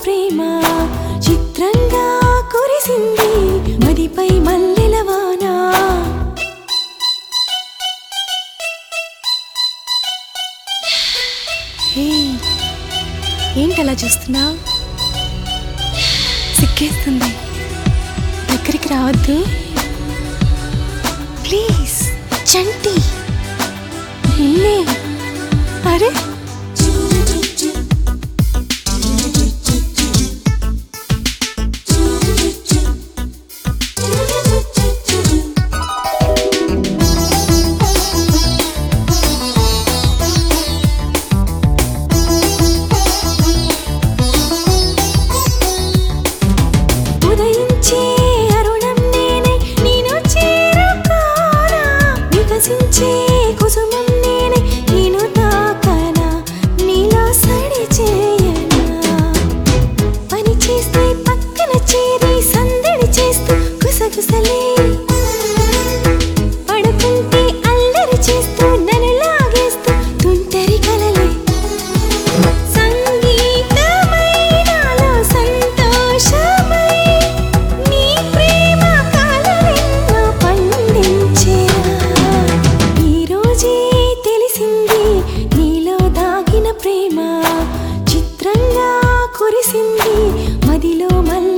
ప్రేమ చిత్రంగా కురిసింది మదిపై మల్లెల వాన హే, ఏంటలా చూస్తున్నావు సిక్కేస్తుంది దగ్గరికి రావద్దు ప్లీజ్ చంటి నిన్నే అరే ఉదయించే అరుణం నేనే నేను చేరుకోనా వికసించే కుసుమం నేనే నేను తాకనా నీలో సడి చేయనా పని చేస్తే పక్కన చేరి సందడి చేస్తూ గుసగుసలే పడుకుంటే అల్లరి చేస్తూ నన్ను లాగేస్తూ తుంటరి కలలే సంగీతమైనాలో సంతోషమై నీ ప్రేమ కలలెన్నో పండించేరా ఈ రోజే తెలిసింది నీలో దాగిన ప్రేమ చిత్రంగా కురిసింది మదిలో మల్ల